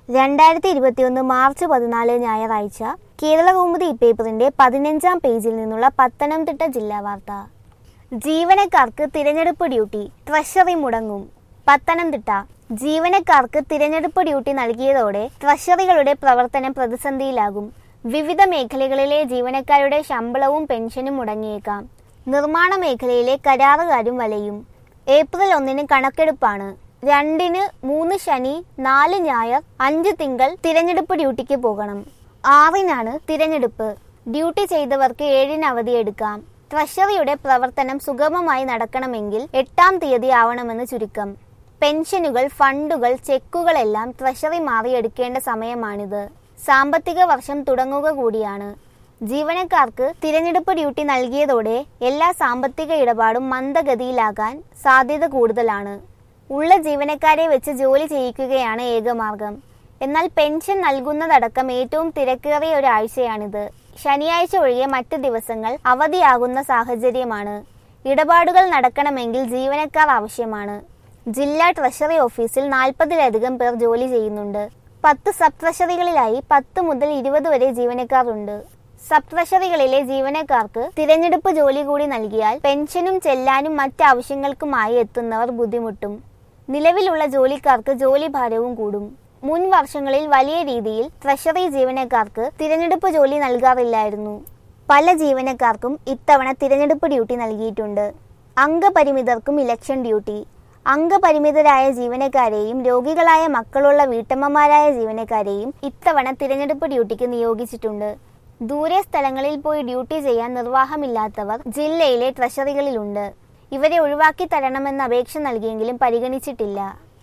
രണ്ടായിരത്തി ഇരുപത്തിയൊന്ന് മാർച്ച് പതിനാല് ഞായറാഴ്ച കേരളകൗമുദി പേപ്പറിന്റെ പതിനഞ്ചാം പേജിൽ നിന്നുള്ള പത്തനംതിട്ട ജില്ലാ വാർത്ത ജീവനക്കാർക്ക് തിരഞ്ഞെടുപ്പ് ഡ്യൂട്ടി ട്രഷറി മുടങ്ങും പത്തനംതിട്ട ജീവനക്കാർക്ക് തിരഞ്ഞെടുപ്പ് ഡ്യൂട്ടി നൽകിയതോടെ ട്രഷറികളുടെ പ്രവർത്തനം പ്രതിസന്ധിയിലാകും വിവിധ മേഖലകളിലെ ജീവനക്കാരുടെ ശമ്പളവും പെൻഷനും മുടങ്ങിയേക്കാം നിർമ്മാണ മേഖലയിലെ കരാറുകാരും വലയും ഏപ്രിൽ ഒന്നിന് കണക്കെടുപ്പാണ് രണ്ടിന് മൂന്ന് ശനി നാല് ഞായർ അഞ്ച് തിങ്കൾ തിരഞ്ഞെടുപ്പ് ഡ്യൂട്ടിക്ക് പോകണം ആറിനാണ് തിരഞ്ഞെടുപ്പ് ഡ്യൂട്ടി ചെയ്തവർക്ക് ഏഴിന് അവധിയെടുക്കാം ട്രഷറിയുടെ പ്രവർത്തനം സുഗമമായി നടക്കണമെങ്കിൽ എട്ടാം തീയതി ആവണമെന്ന് ചുരുക്കം പെൻഷനുകൾ ഫണ്ടുകൾ ചെക്കുകളെല്ലാം ട്രഷറി മാറിയെടുക്കേണ്ട സമയമാണിത് സാമ്പത്തിക വർഷം തുടങ്ങുക കൂടിയാണ് ജീവനക്കാർക്ക് തിരഞ്ഞെടുപ്പ് ഡ്യൂട്ടി നൽകിയതോടെ എല്ലാ സാമ്പത്തിക ഇടപാടും മന്ദഗതിയിലാകാൻ സാധ്യത കൂടുതലാണ് ഉള്ള ജീവനക്കാരെ വെച്ച് ജോലി ചെയ്യിക്കുകയാണ് ഏകമാർഗം എന്നാൽ പെൻഷൻ നൽകുന്നതടക്കം ഏറ്റവും തിരക്കേറിയ ഒരാഴ്ചയാണിത് ശനിയാഴ്ച ഒഴികെ മറ്റ് ദിവസങ്ങൾ അവധിയാകുന്ന സാഹചര്യമാണ് ഇടപാടുകൾ നടക്കണമെങ്കിൽ ജീവനക്കാർ ആവശ്യമാണ് ജില്ലാ ട്രഷറി ഓഫീസിൽ നാൽപ്പതിലധികം പേർ ജോലി ചെയ്യുന്നുണ്ട് പത്ത് സബ് ട്രഷറികളിലായി പത്ത് മുതൽ ഇരുപത് വരെ ജീവനക്കാരുണ്ട് സബ് ട്രഷറികളിലെ ജീവനക്കാർക്ക് തിരഞ്ഞെടുപ്പ് ജോലി കൂടി നൽകിയാൽ പെൻഷനും ചെല്ലാനും മറ്റാവശ്യങ്ങൾക്കുമായി എത്തുന്നവർ ബുദ്ധിമുട്ടും നിലവിലുള്ള ജോലിക്കാർക്ക് ജോലി ഭാരവും കൂടും മുൻ വർഷങ്ങളിൽ വലിയ രീതിയിൽ ട്രഷറി ജീവനക്കാർക്ക് തിരഞ്ഞെടുപ്പ് ജോലി നൽകാറില്ലായിരുന്നു പല ജീവനക്കാർക്കും ഇത്തവണ തിരഞ്ഞെടുപ്പ് ഡ്യൂട്ടി നൽകിയിട്ടുണ്ട് അംഗപരിമിതർക്കും ഇലക്ഷൻ ഡ്യൂട്ടി അംഗപരിമിതരായ ജീവനക്കാരെയും രോഗികളായ മക്കളുള്ള വീട്ടമ്മമാരായ ജീവനക്കാരെയും ഇത്തവണ തിരഞ്ഞെടുപ്പ് ഡ്യൂട്ടിക്ക് നിയോഗിച്ചിട്ടുണ്ട് ദൂരെ സ്ഥലങ്ങളിൽ പോയി ഡ്യൂട്ടി ചെയ്യാൻ നിർവാഹമില്ലാത്തവർ ജില്ലയിലെ ട്രഷറികളിലുണ്ട് ഇവരെ ഒഴിവാക്കി തരണമെന്ന അപേക്ഷ നൽകിയെങ്കിലും പരിഗണിച്ചിട്ടില്ല